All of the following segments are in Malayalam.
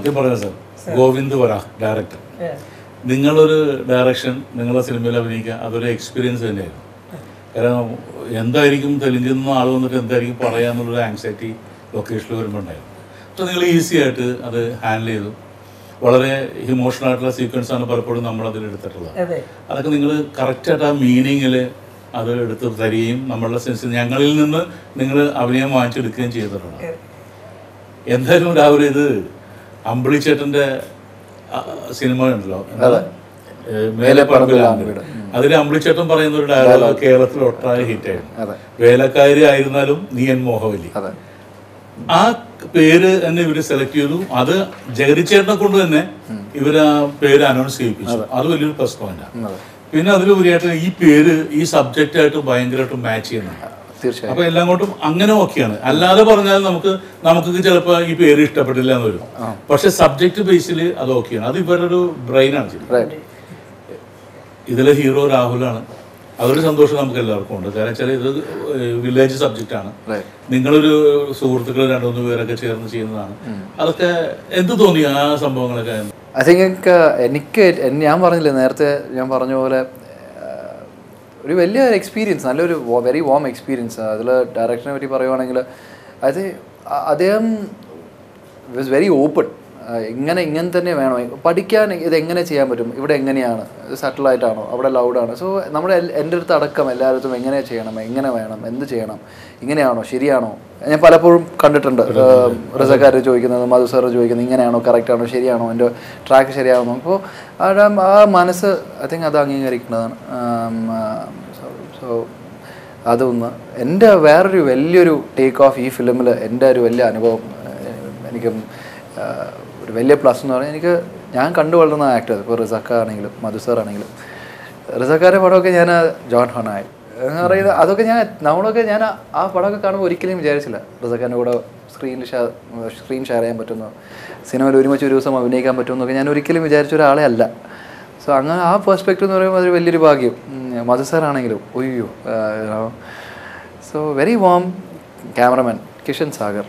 സത്യം പറയാം സാർ ഗോവിന്ദ് വര ഡയറക്ടർ നിങ്ങളൊരു ഡയറക്ഷൻ നിങ്ങളുടെ സിനിമയിൽ അഭിനയിക്കുക അതൊരു എക്സ്പീരിയൻസ് തന്നെയായിരുന്നു കാരണം എന്തായിരിക്കും തെലുങ്കിൽ നിന്ന് ആൾ വന്നിട്ട് എന്തായിരിക്കും പറയാന്നുള്ളൊരു ആങ്സൈറ്റി ലൊക്കേഷനിൽ വരുമ്പോൾ ഉണ്ടായിരുന്നു പക്ഷെ നിങ്ങൾ ഈസി ആയിട്ട് അത് ഹാൻഡിൽ ചെയ്തു വളരെ ഇമോഷണൽ ആയിട്ടുള്ള സീക്വൻസ് ആണ് പലപ്പോഴും നമ്മൾ അതിൽ എടുത്തിട്ടുള്ളത് അതെ അതൊക്കെ നിങ്ങൾ കറക്റ്റായിട്ട് ആ മീനിങ്ങിൽ അത് എടുത്ത് തരികയും നമ്മളുടെ സെൻസ് ഞങ്ങളിൽ നിന്ന് നിങ്ങൾ അഭിനയം വാങ്ങിച്ചെടുക്കുകയും ചെയ്തിട്ടുണ്ട് എന്തായാലും രാവിലെ ഇത് അമ്പിളിച്ചേട്ടൻ്റെ സിനിമ ഉണ്ടല്ലോ എന്താണ്? ഏ, മേലെ പറമ്പിലാണ് അതിൽ അമ്പിളിച്ചേട്ടൻ പറയുന്ന ഒരു ഡയലോഗ് കേരളത്തിൽ ഒട്ടായ ഹിറ്റായിരുന്നു അതെ വേലക്കാരി ആയിരുന്നാലും നീ എൻ മോഹവലി അതെ ആ പേര് തന്നെ ഇവര് സെലക്ട് ചെയ്തു അത് ജഗതിച്ചേട്ടനെ കൊണ്ട് തന്നെ ഇവർ ആ പേര് അനൗൺസ് ചെയ്യിപ്പിച്ചു അത് വലിയൊരു പ്ലസ് പോയിന്റാണ് അതെ പിന്നെ അതിലുപരിയായിട്ട് ഈ പേര് ഈ സബ്ജക്റ്റ് ആയിട്ട് ഭയങ്കരമായിട്ട് മാച്ച് ചെയ്യുന്നുണ്ട് തീർച്ചയായും അപ്പൊ എല്ലാം കൊണ്ടും അങ്ങനെ ഓക്കെയാണ് അല്ലാതെ പറഞ്ഞാൽ നമുക്ക് നമുക്ക് ചിലപ്പോൾ ഈ പേര് ഇഷ്ടപ്പെട്ടില്ല എന്ന് വരും പക്ഷെ സബ്ജക്ട് ബേസിൽ അത് ഓക്കെയാണ് അത് ഇവരുടെ ഒരു ബ്രെയിനാണ് ശരിക്കും റൈറ്റ് ഇതിലെ ഹീറോ രാഹുലാണ് അതൊരു സന്തോഷം നമുക്ക് എല്ലാവർക്കും ഉണ്ട് കാരണം വെച്ചാൽ ഇത് വില്ലേജ് സബ്ജക്റ്റ് ആണ് റൈറ്റ് നിങ്ങളൊരു സുഹൃത്തുക്കൾ രണ്ടു മൂന്ന് പേരൊക്കെ ചേർന്ന് ചെയ്യുന്നതാണ് അതൊക്കെ എന്ത് തോന്നി ആ സംഭവങ്ങളൊക്കെ ഐ തിങ്ക് എനിക്ക് എൻ- ഞാൻ പറഞ്ഞില്ലേ നേരത്തെ ഞാൻ പറഞ്ഞ പോലെ ആഹ്, ഒരു വലിയ എക്സ്പീരിയൻസ് നല്ലൊരു വെരി വാം എക്സ്പീരിയൻസ് അതിൽ ഡയറക്ഷനെ പറ്റി പറയുവാണെങ്കിൽ അത് അദ്ദേഹം വാസ് വെരി ഓപ്പൺ ഇങ്ങനെ ഇങ്ങനെ തന്നെ വേണോ പഠിക്കാൻ ഇത് എങ്ങനെ ചെയ്യാൻ പറ്റും ഇവിടെ എങ്ങനെയാണ് സട്ടിലായിട്ടാണോ അവിടെ ലൗഡാണ് സോ നമ്മുടെ എൽ- എൻ്റെ അടുത്ത് അടക്കം എല്ലായിടത്തും എങ്ങനെ ചെയ്യണം എങ്ങനെ വേണം എന്ത് ചെയ്യണം ഇങ്ങനെയാണോ ശരിയാണോ ഞാൻ പലപ്പോഴും കണ്ടിട്ടുണ്ട് റിസക്കാർ ചോദിക്കുന്നത് മധു സാർ ചോദിക്കുന്നത് ഇങ്ങനെയാണോ കറക്റ്റ് ആണോ ശരിയാണോ എൻ്റെ ട്രാക്ക് ശരിയാണോ അപ്പോൾ ആ ആ മനസ്സ് ഐ തിങ്ക് അത് അംഗീകരിക്കുന്നതാണ് സോ അതൊന്ന് എൻ്റെ വേറൊരു വലിയൊരു ടേക്ക് ഓഫ് ഈ ഫിലിമിൽ എൻ്റെ ഒരു വലിയ അനുഭവം ഏഹ്, എനിക്ക് ആഹ്, ഒരു വലിയ പ്ലസ് എന്ന് പറഞ്ഞാൽ എനിക്ക് ഞാൻ കണ്ടു വളർന്ന ആക്ടർ ഇപ്പോൾ റിസക്ക ആണെങ്കിലും മധു സാർ ആണെങ്കിലും റിസക്കാരുടെ പടമൊക്കെ ഞാൻ ജോൺ ഹോണായി എന്ന് പറയുന്നത് അതൊക്കെ ഞാൻ നമ്മളൊക്കെ ഞാൻ ആ- ആ പടമൊക്കെ കാണുമ്പോൾ ഒരിക്കലും വിചാരിച്ചില്ല റിസക്കാൻ്റെ കൂടെ സ്ക്രീനിൽ ഷെയർ സ്ക്രീൻ ഷെയർ ചെയ്യാൻ പറ്റുന്നു സിനിമയിൽ ഒരുമിച്ച് ഒരു ദിവസം അഭിനയിക്കാൻ പറ്റുമെന്നൊക്കെ ഞാൻ ഒരിക്കലും വിചാരിച്ച ഒരാളെ അല്ല സോ അങ്ങനെ ആ പെർസ്പെക്റ്റീവ് എന്ന് പറയുമ്പോൾ അതൊരു വലിയൊരു ഭാഗ്യം ഉം, മധു സാർ ആണെങ്കിലും ഒയ്യോ so very warm cameraman Kishan Sagar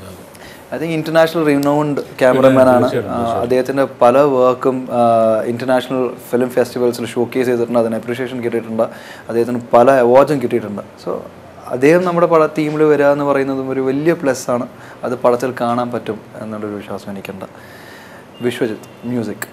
I think international renowned cameraman ആണ് ആ, അദ്ദേഹത്തിന്റെ പല വർക്കും ഇന്റർനാഷണൽ ഫിലിം ഫെസ്റ്റിവൽസിൽ ഷോക്കേസ് ചെയ്തിട്ടുണ്ട് അതിന് അപ്രീഷിയേഷൻ കിട്ടിയിട്ടുണ്ട് അദ്ദേഹത്തിന് പല അവാർഡ്സും കിട്ടിയിട്ടുണ്ട് സോ അദ്ദേഹം നമ്മുടെ പട ടീമിൽ വരിക എന്ന് പറയുന്നതും ഒരു വലിയ പ്ലസ് ആണ് അത് പടത്തിൽ കാണാൻ പറ്റും എന്നുള്ളൊരു വിശ്വാസം എനിക്കുണ്ട് വിശ്വജിത്ത് മ്യൂസിക്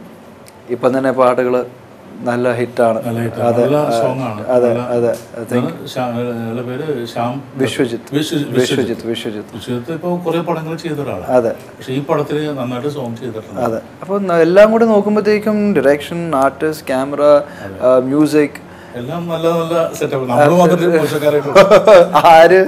ഇപ്പം തന്നെ പാട്ടുകൾ നല്ല ഹിറ്റാണ് അതെ നല്ല സോങ് ആണ് അതെ അതെ ഇതാണ് ശ്യാ- അയാളുടെ പേര് ശ്യാം വിശ്വജിത്ത് വിശ്വ- വിശ്വജിത്ത് വിശ്വജിത്ത് വിശ്വജിത്ത് ഇപ്പോൾ കുറെ പടങ്ങൾ ചെയ്ത ഒരാളാണ് അതെ പക്ഷെ ഈ പടത്തിൽ നന്നായിട്ട് സോങ് ചെയ്തിട്ടുണ്ട് അതെ അപ്പോൾ എല്ലാം കൂടെ നോക്കുമ്പോഴത്തേക്കും ഡിറക്ഷൻ ആർട്ടിസ്റ്റ് ക്യാമറ മ്യൂസിക് എല്ലാം നല്ല നല്ല സെറ്റപ്പ് നമ്മൾ മാത്രമേ മോശക്കാരായിട്ട് ആര്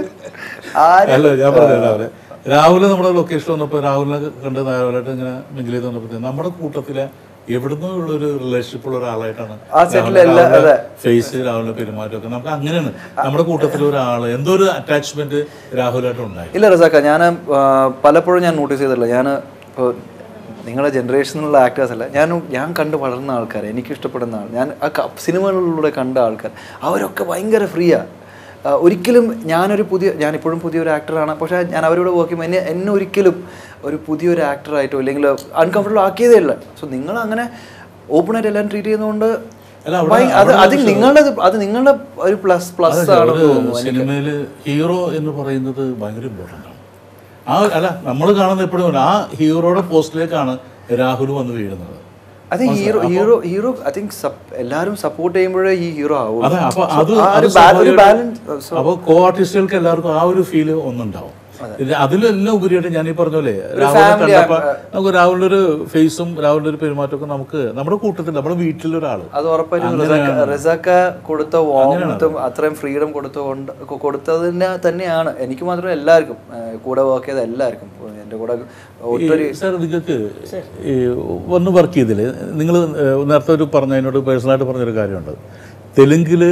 ആര് അല്ല ഞാൻ പറഞ്ഞു രാവിലെ രാഹുല് നമ്മുടെ ലൊക്കേഷൻ വന്നപ്പോൾ രാഹുലിനെ കണ്ട് രാവിലായിട്ട് ഇങ്ങനെ മിങ്കിൾ ചെയ്ത് വന്നപ്പോൾ നമ്മുടെ കൂട്ടത്തിലെ എവിടുന്നോ ഉള്ള ഒരു റിലേഷൻഷിപ്പ് ഉള്ള ഒരാളായിട്ടാണ് ആ സെറ്റിൽ എല്ലാ അതെ ഫേസ് രാഹുലിന്റെ പെരുമാറ്റമൊക്കെ നമുക്ക് അങ്ങനെയാണ് നമ്മുടെ കൂട്ടത്തിൽ ഒരാള് എന്തോ ഒരു അറ്റാച്ച്മെന്റ് രാഹുലായിട്ട് ഉണ്ടായി ഇല്ല റസാക്ക ഞാൻ പലപ്പോഴും ഞാൻ നോട്ടീസ് ചെയ്തിട്ടില്ല ഞാൻ ഇപ്പോൾ നിങ്ങളുടെ ജനറേഷനിലുള്ള ആക്ടേഴ്സ് അല്ല ഞാൻ ഞാൻ കണ്ട് വളർന്ന ആൾക്കാർ എനിക്ക് ഇഷ്ടപ്പെടുന്ന ആൾ ഞാൻ ആ ക- സിനിമകളിലൂടെ കണ്ട ആൾക്കാർ അവരൊക്കെ ഭയങ്കര ഫ്രീയാണ് ഒരിക്കലും ഞാനൊരു പുതിയ ഞാനിപ്പോഴും പുതിയൊരു ആക്ടറാണ് പക്ഷേ ഞാൻ അവരോട് വർക്ക് ചെയ്യുമ്പോൾ എന്നെ എന്നെ ഒരിക്കലും ഒരു പുതിയൊരു ആക്ടറായിട്ടോ അല്ലെങ്കിൽ അൺകംഫർട്ടബിൾ ആക്കിയതേ ഇല്ല സോ നിങ്ങൾ അങ്ങനെ ഓപ്പണായിട്ട് എല്ലാം ട്രീറ്റ് ചെയ്യുന്നതുകൊണ്ട് അല്ല, അവിടെ- ഭയ- അത് അത് നിങ്ങളുടെ അത് നിങ്ങളുടെ ഒരു പ്ലസ് പ്ലസ് ആണ് തോന്നുന്നു സിനിമയില് ഹീറോ എന്ന് പറയുന്നത് ഭയങ്കര ഇമ്പോർട്ടൻ്റ് ആണ് ആ അല്ല നമ്മൾ കാണുന്ന എപ്പോഴും ആ ഹീറോയുടെ പോസ്റ്റിലേക്കാണ് രാഹുൽ വന്ന് വീഴുന്നത് അത് hero hero hero I think എല്ലാവരും സപ്പോർട്ട് ചെയ്യുമ്പോഴേ ഈ ഹീറോ ആവും അതെ അപ്പൊ അത് ആ അത് ഒരു ബാ- ഒരു സ്വാഭാവികമായിട്ടും- ബാലൻസ് അപ്പൊ കോ ആർട്ടിസ്റ്റുകൾക്ക് എല്ലാവർക്കും ആ ഒരു ഫീല് ഒന്നുണ്ടാവും ഇത് അതിലെല്ലാം ഉപരിയായിട്ട് ഞാൻ ഈ പറഞ്ഞ പോലെ രാഹുലിനെ കണ്ടപ്പോ നമുക്ക് രാഹുലിന്റെ ഒരു ഫേസും രാഹുലിന്റെ ഒരു പെരുമാറ്റമൊക്കെ നമുക്ക് നമ്മുടെ കൂട്ടത്തിൽ നമ്മുടെ വീട്ടിലൊരാള് അത് ഉറപ്പായിട്ടും റിസാക്ക റിസാക്ക കൊടുത്ത വാമത്തും അത്രയും ഫ്രീഡം കൊടുത്തുകൊണ്ട് കൊ- കൊടുത്തതിന് തന്നെയാണ് എനിക്ക് മാത്രമല്ല എല്ലാവർക്കും ഏഹ് കൂടെ വർക്ക് ചെയ്ത എല്ലാവർക്കും എൻ്റെ കൂടെ ഒട്ടൊരു സാർ നിങ്ങൾക്ക് ഈ ഒന്ന് വർക്ക് ചെയ്തില്ലേ നിങ്ങൾ നേരത്തെ ഒരു പറഞ്ഞ എന്നോട് പേഴ്സണലായിട്ട് പറഞ്ഞൊരു കാര്യമുണ്ട് തെലുങ്കിൽ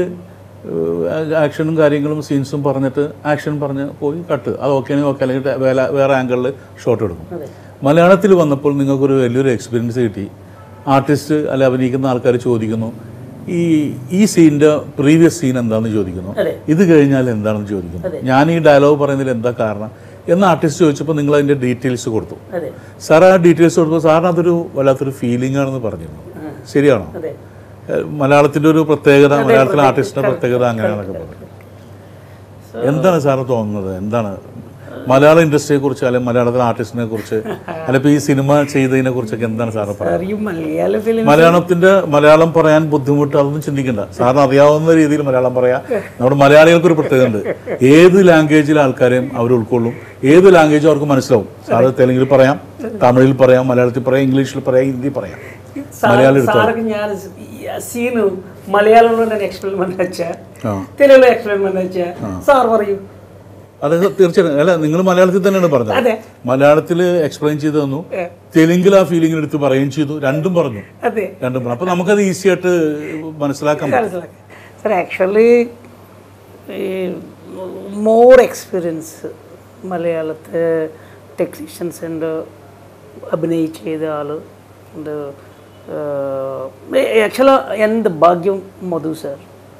ആക്ഷനും കാര്യങ്ങളും സീൻസും പറഞ്ഞിട്ട് ആക്ഷൻ പറഞ്ഞ് പോയി കട്ട് അത് ഓക്കെ ആണെങ്കിൽ ഓക്കെ അല്ലെങ്കിൽ വേറെ വേറെ ആംഗിളിൽ ഷോട്ട് എടുക്കും മലയാളത്തിൽ വന്നപ്പോൾ നിങ്ങൾക്കൊരു വലിയൊരു എക്സ്പീരിയൻസ് കിട്ടി ആർട്ടിസ്റ്റ് അല്ലെ അഭിനയിക്കുന്ന ആൾക്കാർ ചോദിക്കുന്നു ഈ ഈ സീനിൻ്റെ പ്രീവിയസ് സീൻ എന്താണെന്ന് ചോദിക്കുന്നു ഇത് കഴിഞ്ഞാൽ എന്താണെന്ന് ചോദിക്കുന്നു ഞാൻ ഈ ഡയലോഗ് പറയുന്നതിൽ എന്താ കാരണം എന്ന് ആർട്ടിസ്റ്റ് ചോദിച്ചപ്പോൾ നിങ്ങൾ അതിൻ്റെ ഡീറ്റെയിൽസ് കൊടുത്തു അതെ സാർ ആ ഡീറ്റെയിൽസ് കൊടുത്തപ്പോൾ സാറിന് അതൊരു വല്ലാത്തൊരു ഫീലിംഗ് ആണെന്ന് പറഞ്ഞിരുന്നു ശരിയാണോ അതെ ഏഹ് മലയാളത്തിൻ്റെ ഒരു പ്രത്യേകത മലയാളത്തിലെ ആർട്ടിസ്റ്റിൻ്റെ പ്രത്യേകത അങ്ങനെയാണെന്നൊക്കെ പറഞ്ഞു എന്താണ് സാറ് തോന്നുന്നത് എന്താണ് മലയാള ഇൻഡസ്ട്രിയെ കുറിച്ച് അല്ലെങ്കിൽ മലയാളത്തിലെ ആർട്ടിസ്റ്റിനെ കുറിച്ച് അല്ലെങ്കിൽ ഈ സിനിമ ചെയ്തതിനെ കുറിച്ചൊക്കെ എന്താണ് സാറ് പറയുന്നത് ഈ മലയാള ഫിലിം മലയാളത്തിന്റെ മലയാളം പറയാൻ ബുദ്ധിമുട്ട് അതൊന്നും ചിന്തിക്കണ്ട സാറിന് അറിയാവുന്ന രീതിയിൽ മലയാളം പറയാം നമ്മുടെ മലയാളികൾക്ക് ഒരു പ്രത്യേകത ഉണ്ട് ഏത് ലാംഗ്വേജിലെ ആൾക്കാരെയും അവർ ഉൾക്കൊള്ളും ഏത് ലാംഗ്വേജും അവർക്ക് മനസ്സിലാവും സാറ് തെലുങ്കിൽ പറയാം തമിഴിൽ പറയാം മലയാളത്തിൽ പറയാം ഇംഗ്ലീഷിൽ പറയാം ഹിന്ദി പറയാം മലയാളം എടുത്തോ సార్కి ഞാൻ సీన్ మలయాళంలో నేను ఎక్స్ప్లెయిన్ పని ആ తెలుగులో ఎక్స్ప్లెయిన్ పని సార్ പറയൂ അത് തീർച്ചയായിട്ടും അല്ല നിങ്ങൾ മലയാളത്തിൽ തന്നെയാണ് പറഞ്ഞത് അതെ മലയാളത്തിൽ എക്സ്പ്ലെയിൻ ചെയ്തു തന്നു തെലുങ്കിൽ ആ ഫീലിംഗ് എടുത്ത് പറയുകയും ചെയ്തു രണ്ടും പറഞ്ഞു അതെ രണ്ടും പറഞ്ഞു അപ്പൊ നമുക്കത് ഈസി ആയിട്ട് മനസ്സിലാക്കാൻ പറ്റും സാർ ആക്ച്വലി മോർ എക്സ്പീരിയൻസ് മലയാളത്തെ ടെക്നീഷ്യൻസ് ഉണ്ട് അഭിനയിച്ച് ചെയ്ത ആൾ ഉണ്ട് ആക്ച്വലി എന്ത് ഭാഗ്യം മധു സാർ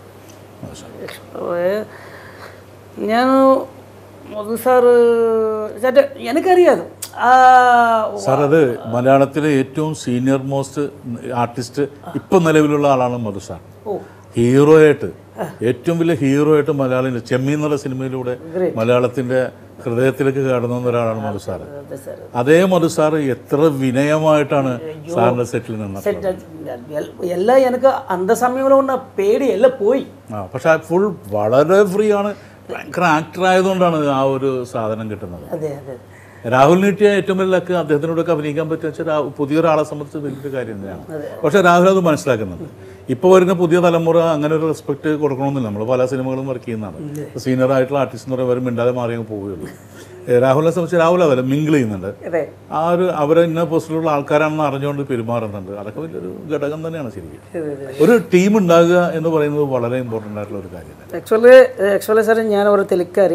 ഞാൻ മധു സാറ് ചേട്ടാ എനിക്കറിയാതെ ആ സാർ അത് മലയാളത്തിലെ ഏറ്റവും സീനിയർ മോസ്റ്റ് ആർട്ടിസ്റ്റ് ഇപ്പൊ നിലവിലുള്ള ആളാണ് മധു സാർ ഓ ഹീറോ ആയിട്ട് ഏറ്റവും വലിയ ഹീറോ ആയിട്ട് മലയാളം ചെമ്മീൻ എന്നുള്ള സിനിമയിലൂടെ മലയാളത്തിന്റെ ഹൃദയത്തിലേക്ക് കടന്നു വന്ന ഒരാളാണ് മധു സാർ അതെ സാർ അതേ മധു സാർ എത്ര വിനയമായിട്ടാണ് സാറിന്റെ സെറ്റിൽ നിന്നത് എല്ലാം എനിക്ക് അന്ത സമయంలో ఉన్న പേടി എല്ലാം പോയി ആ പക്ഷെ ഫുൾ വളരെ ഫ്രീ ആണ് ഭയങ്കര ആക്ടർ ആയതുകൊണ്ടാണ് ആ ഒരു സാധനം കിട്ടുന്നത് അതെ അതെ രാഹുൽ നീട്ടിയ ഏറ്റവും വലിയ ലക്ക് അദ്ദേഹത്തിനോടൊക്കെ അഭിനയിക്കാൻ പറ്റുക വെച്ചാൽ രാ- പുതിയൊരാളെ സംബന്ധിച്ച് വലിയൊരു കാര്യം തന്നെയാണ് പക്ഷേ രാഹുൽ അത് മനസ്സിലാക്കുന്നുണ്ട് ഇപ്പോൾ വരുന്ന പുതിയ തലമുറ അങ്ങനെ ഒരു റെസ്പെക്ട് കൊടുക്കണമെന്നില്ല നമ്മൾ പല സിനിമകളും വർക്ക് ചെയ്യുന്നതാണ് സീനിയർ ആയിട്ടുള്ള ആർട്ടിസ്റ്റ് എന്ന് പറയുമ്പോൾ മിണ്ടാതെ മാറി അങ്ങ് പോവുകയുള്ളൂ ഏ, രാഹുലിനെ സംബന്ധിച്ച് രാഹുൽ അതല്ല മിങ്കിൾ ചെയ്യുന്നുണ്ട് അതെ ആ ഒരു അവരെ ഇന്ന പോസ്റ്റിലുള്ള ആൾക്കാരാണെന്ന് അറിഞ്ഞുകൊണ്ട് പെരുമാറുന്നുണ്ട് അതൊക്കെ വലിയൊരു ഘടകം തന്നെയാണ് ശരിക്കും ഒരു ടീം ഉണ്ടാകുക എന്ന് പറയുന്നത് വളരെ ഇമ്പോർട്ടൻ്റ് ആയിട്ടുള്ള ഒരു കാര്യമാണ് యాక్చువల్లీ యాక్చువల్లీ సరే నేను ఒక తెలుక్కారి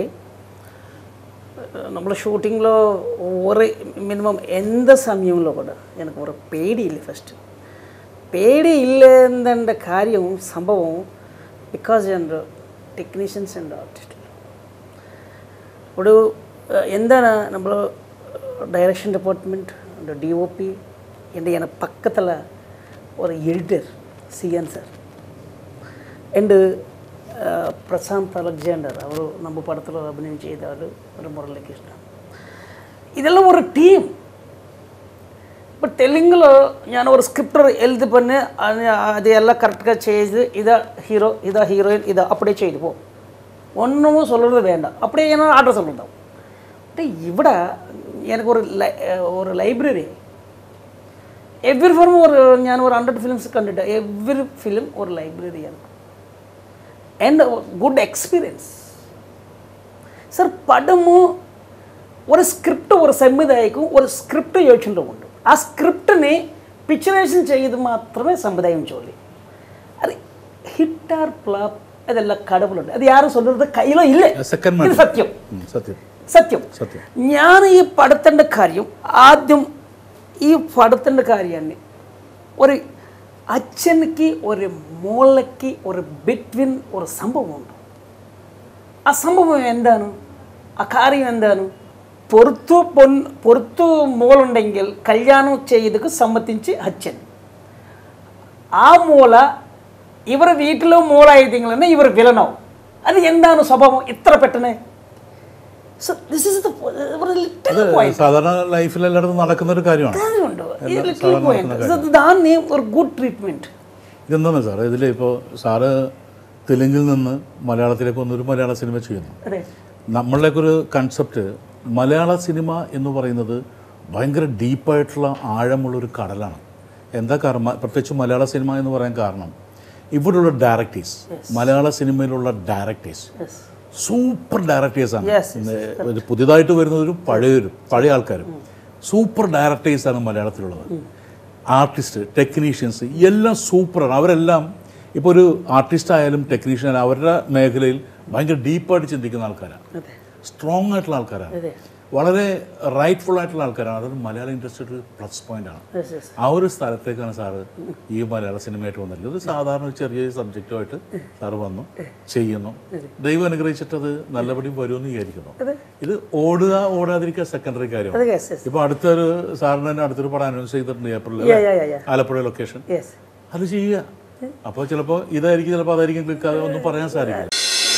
നമ്മൾ ഷൂട്ടിങ്ങിలో ഒരു മിനിമം എന്ത് സമయంలో కూడా എനിക്ക് ഒരു പേടിയില്ല ഫസ്റ്റ് പേടി ഇല്ലെന്നതിൻ്റെ കാര്യവും സംഭവവും ബിക്കോസ് എൻ്റെ ടെക്നീഷ്യൻസ് ഉണ്ട് ആർട്ടിസ്റ്റ് ഒരു ഏഹ്, എന്താണ് നമ്മൾ direction department D O P എൻ്റെ എന്നെ പക്കത്തുള്ള ഒരു editor C N sir and Prashanth Alexander ಅವರು ನಮ್ಮ ಪಡத்தில் ಅಭಿನಯ ചെയ്താൽ ഒരു മുരളികൃഷ്ണ இதெல்லாம் ஒரு டீம் இப்போ தெலுங்குలో ഞാൻ ஒரு ஸ்கிரிப்டர் எழுதி பண்ணி அது அது எல்லாம் கரெக்டாக செய்து இதை ஹீரோ இதை ஹீரோயின் இதை அப்படியே செய்து போ ஒன்றும் சொல்கிறது வேண்டாம் அப்படியே என்ன ஆர்டர் சொல்லிருந்தோம் பட் ഇവിടെ எனக்கு ஒரு ലൈ ഒരു ലൈബ്രറി എവറി ഫിലിം ഒരു ഞാൻ ഒരു ഹൺഡ്രഡ് ഫിലിംസ് കണ്ടിട്ട് എവറി ഫിലിം ഒരു ലൈബ്രറിയാണ് అండ్ గుడ్ ఎక్స్పీరియన్స్ సార్ పడము ഒരു സ്ക്രിപ്റ്റ് ഒരു സംവിധായക്കും ഒരു സ്ക്രിപ്റ്റ് യോജിച്ചിട്ടുമുണ്ട് ആ സ്ക്രിപ്റ്റിനെ പിക്ചറൈസേഷൻ ചെയ്ത് മാത്രമേ സംവിധായം ജോലി അത് ഹിറ്റ് ആർ ഫ്ലാപ്പ് അതെല്ലാം കടവുണ്ട് അത് യാരും சொல்றது കയ്യിലോ ഇല്ലേ സെക്കൻഡ് ഇത് സത്യം സത്യം സത്യം സത്യം ഞാൻ ഈ പടത്തിൻ്റെ കാര്യം ആദ്യം ഈ പടത്തിൻ്റെ കാര്യമാണ് ഒരു അച്ഛനക്ക് ഒരു മോളയ്ക്ക് ഒരു ബിറ്റ്വീൻ ഒരു സംഭവമുണ്ട് ആ സംഭവം എന്താണ് ആ കാര്യം എന്താണ് പുറത്തു പൊൻ പുറത്തു മോളുണ്ടെങ്കിൽ കല്യാണം ചെയ്തക്ക് സമ്മതിച്ച് അച്ഛൻ ആ മൂല ഇവർ വീട്ടിലോ മോളായിരുന്നെങ്കിൽ തന്നെ ഇവർ വിലനാവും അത് എന്താണ് സ്വഭാവം ഇത്ര പെട്ടെന്ന് So this is the ഒരു little point. സാധാരണ ലൈഫിൽ എല്ലായിടത്തും നടക്കുന്ന ഒരു കാര്യമാണ് കാര്യമുണ്ട്. ഈ little point. So ഇതാണ് ഒരു ഗുഡ് ട്രീറ്റ്മെന്റ് ഇതെന്താണ് സാർ ഇതിൽ ഇപ്പോൾ സാറ് തെലുങ്കിൽ നിന്ന് മലയാളത്തിലേക്ക് വന്നൊരു മലയാള സിനിമ ചെയ്യുന്നു അതെ നമ്മളുടെയൊക്കെ ഒരു കൺസെപ്റ്റ് മലയാള സിനിമ എന്ന് പറയുന്നത് ഭയങ്കര ഡീപ്പായിട്ടുള്ള ആഴമുള്ളൊരു കടലാണ് എന്താ കാരണം പ്രത്യേകിച്ച് മലയാള സിനിമ എന്ന് പറയാൻ കാരണം ഇവിടെയുള്ള ഡയറക്ടേഴ്സ് മലയാള സിനിമയിലുള്ള ഡയറക്ടേഴ്സ് യെസ് സൂപ്പർ ഡയറക്ടേഴ്സാണ് Yes, ഇത് പുതിയതായിട്ട് വരുന്നവരും പഴയവരും പഴയ ആൾക്കാരും സൂപ്പർ ഡയറക്ടേഴ്സാണ് മലയാളത്തിലുള്ളത് ആർട്ടിസ്റ്റ് ടെക്നീഷ്യൻസ് എല്ലാം സൂപ്പറാണ് അവരെല്ലാം ഇപ്പോൾ ഒരു ആർട്ടിസ്റ്റ് ആയാലും ടെക്നീഷ്യൻ ആയാലും അവരുടെ മേഖലയിൽ ഭയങ്കര ഡീപ്പായിട്ട് ചിന്തിക്കുന്ന ആൾക്കാരാണ് അതെ സ്ട്രോങ് ആയിട്ടുള്ള ആൾക്കാരാണ് അതെ വളരെ റൈറ്റ്ഫുൾ ആയിട്ടുള്ള ആൾക്കാരാണ് അതൊരു മലയാള ഇൻഡസ്ട്രിയുടെ ഒരു പ്ലസ് പോയിന്റ് ആണ് Yes, yes. ആ ഒരു സ്ഥലത്തേക്കാണ് സാറ് ഈ മലയാള സിനിമയായിട്ട് വന്നത് ഇത് സാധാരണ ഒരു ചെറിയ സബ്ജക്റ്റുമായിട്ട് സാറ് വന്നു ചെയ്യുന്നു ദൈവം അനുഗ്രഹിച്ചിട്ട് അത് നല്ലപടി വരുമെന്ന് വിചാരിക്കുന്നു ഇത് ഓടുക ഓടാതിരിക്കുക സെക്കൻഡറി കാര്യമാണ് അത് യെസ് യെസ് ഇപ്പൊ അടുത്തൊരു സാറിന് തന്നെ അടുത്തൊരു പടം അനൗൺസ് ചെയ്തിട്ടുണ്ട് ഏപ്രിലിൽ yeah yeah yeah yeah Alappuzha location yes അത് ചെയ്യുക അപ്പോൾ ചിലപ്പോൾ ഇതായിരിക്കും ചിലപ്പോൾ അതായിരിക്കും ക്ലിക്ക് ആകുക ഒന്നും പറയാൻ സാധിക്കില്ല